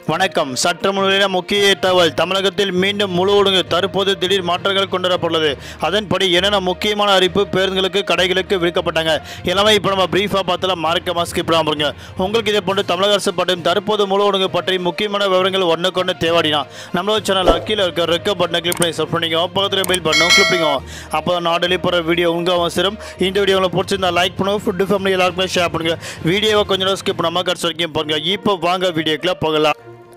வணக்கம் சற்று முன்னிலையான முக்கிய தகவல் தமிழகத்தில் மீண்டும் முழு ஒழுங்கு தற்போது திடீர் மாற்றங்கள் கொண்டுவரப்பட்டுள்ளது அதன்படி என்னென்ன முக்கியமான அறிவிப்பு பேருந்துகளுக்கு கடைகளுக்கு விடுக்கப்பட்டாங்க எல்லாமே இப்போ நம்ம பிரீஃபாக பார்த்தலாம் மார்க்கமாக ஸ்கிப் பண்ணாம பாருங்க உங்களுக்கு இதே போன்று தமிழக அரசு பற்றியும் தற்போது முழு ஒழுங்கு பற்றி முக்கியமான விவரங்கள் ஒன்று கொண்டு தேவாடினா நம்மளோட சேனல் கீழே இருக்க ரெக்க பட்டனை கிளிக் பண்ணி சப் பண்ணிக்கோ பக்கத்தில் பெல் பட்டனும் கிளிக் பண்ணிக்கோ அப்போ தான் நான் டெலி போகிற வீடியோ உங்கள் அவசரம் இந்த வீடியோ உங்களுக்கு பிடிச்சிருந்தா லைக் பண்ணுங்க ஃபுட்டு ஃபேமிலி எல்லாருக்குமே ஷேர் பண்ணுங்க வீடியோவை கொஞ்சம் நேரம் ஸ்கிப் பண்ணாமல் கடைசி வரைக்கும் பாருங்க இப்போ வாங்க வீடியோக்குள்ள போகலாம்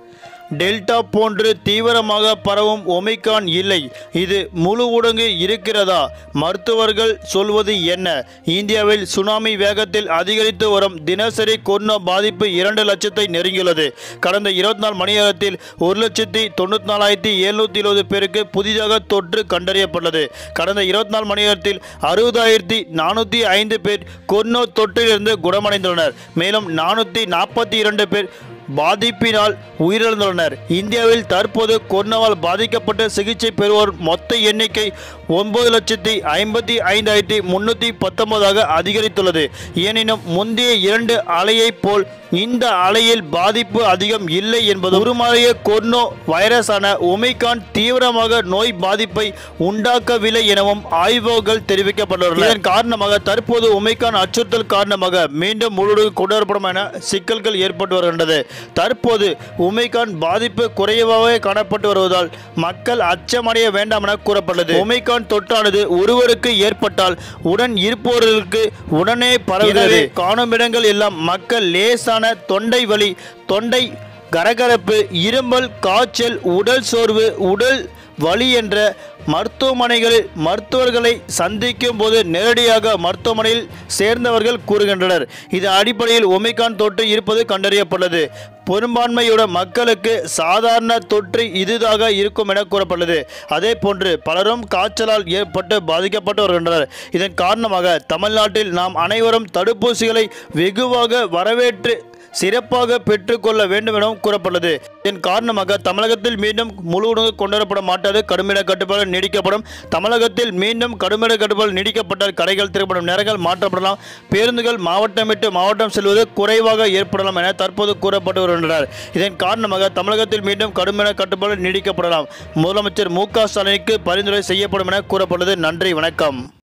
டெல்டா போன்று தீவிரமாக பரவும் ஒமிகான் இல்லை இது முழு ஊடங்கு இருக்கிறதா மருத்துவர்கள் சொல்வது என்ன இந்தியாவில் சுனாமி வேகத்தில் அதிகரித்து வரும் தினசரி கொரோனா பாதிப்பு இரண்டு லட்சத்தை நெருங்கியுள்ளது கடந்த இருபத்தி நாலு மணி நேரத்தில் ஒரு லட்சத்தி தொண்ணூற்றி நாலாயிரத்தி எழுநூற்றி இருபது பேருக்கு புதிதாக தொற்று கண்டறியப்பட்டது கடந்த இருபத்தி நாலு மணி நேரத்தில் அறுபதாயிரத்தி நானூற்றி ஐந்து பேர் கொரோனா தொற்றிலிருந்து குணமடைந்துள்ளனர் மேலும் நானூற்றி நாற்பத்தி இரண்டு பேர் பாதிப்பினால் உயிரிழந்துள்ளனர் இந்தியாவில் தற்போது கொரோனாவால் பாதிக்கப்பட்டு சிகிச்சை பெறுவோர் மொத்த எண்ணிக்கை ஒன்பது லட்சத்தி ஐம்பத்தி ஐந்தாயிரத்தி முன்னூற்றி பத்தொன்பதாக அதிகரித்துள்ளது எனினும் முந்தைய இரண்டு அலையைப் போல் இந்த அலையில் பாதிப்பு அதிகம் இல்லை என்பது உருமாறிய கொர்னோ வைரஸான ஒமிகான் தீவிரமாக நோய் பாதிப்பை உண்டாக்கவில்லை எனவும் ஆய்வுகள் தெரிவிக்கப்பட்டுள்ளன இதன் காரணமாக தற்போது ஒமிகான் அச்சுறுத்தல் காரணமாக மீண்டும் முழு கொண்டுவரப்படும் என சிக்கல்கள் ஏற்பட்டு வருகின்றது தற்போது ஒமிகான் பாதிப்பு குறைவாகவே காணப்பட்டு வருவதால் மக்கள் அச்சமடைய வேண்டாம் என கூறப்பட்டது ஒமிகான் தொற்றானது ஒருவருக்கு ஏற்பட்டால் உடன் இருப்பவர்களுக்கு உடனே பரவுகிறது காணும் இடங்கள் எல்லாம் மக்கள் லேசான தொண்டை வலி தொண்டை கரகரப்பு இருமல் காய்ச்சல் உடல் சோர்வு உடல் வலி என்ற மருத்துவமனைகளில் மருத்துவர்களை சந்திக்கும் போது நேரடியாக மருத்துவமனையில் சேர்ந்தவர்கள் கூறுகின்றனர் இது அடிப்படையில் ஒமிகான் தொற்று இருப்பது கண்டறியப்பட்டது பெரும்பான்மையோட மக்களுக்கு சாதாரண தொற்று இதுதாக இருக்கும் என கூறப்பட்டது அதே போன்று பலரும் காய்ச்சலால் ஏற்பட்டு பாதிக்கப்பட்டு வருகின்றனர் இதன் காரணமாக தமிழ்நாட்டில் நாம் அனைவரும் தடுப்பூசிகளை வெகுவாக வரவேற்று சிறப்பாக பெற்றுக்கொள்ள வேண்டும் எனவும் கூறப்பட்டது இதன் காரணமாக தமிழகத்தில் மீண்டும் முழு உணவு கொண்டுவரப்பட மாட்டாது கடுமையான கட்டுப்பாடு நீடிக்கப்படும் தமிழகத்தில் மீண்டும் கடுமையான கட்டுப்பாடு நீடிக்கப்பட்டால் கடைகள் திறப்படும் நேரங்கள் மாற்றப்படலாம் பேருந்துகள் மாவட்டம் விட்டு மாவட்டம் செல்வது குறைவாக ஏற்படலாம் என தற்போது கூறப்பட்டு வருகின்றனர் இதன் காரணமாக தமிழகத்தில் மீண்டும் கடுமையான கட்டுப்பாடு நீடிக்கப்படலாம் முதலமைச்சர் மு க ஸ்டாலினுக்கு பரிந்துரை செய்யப்படும் என கூறப்பட்டது நன்றி வணக்கம்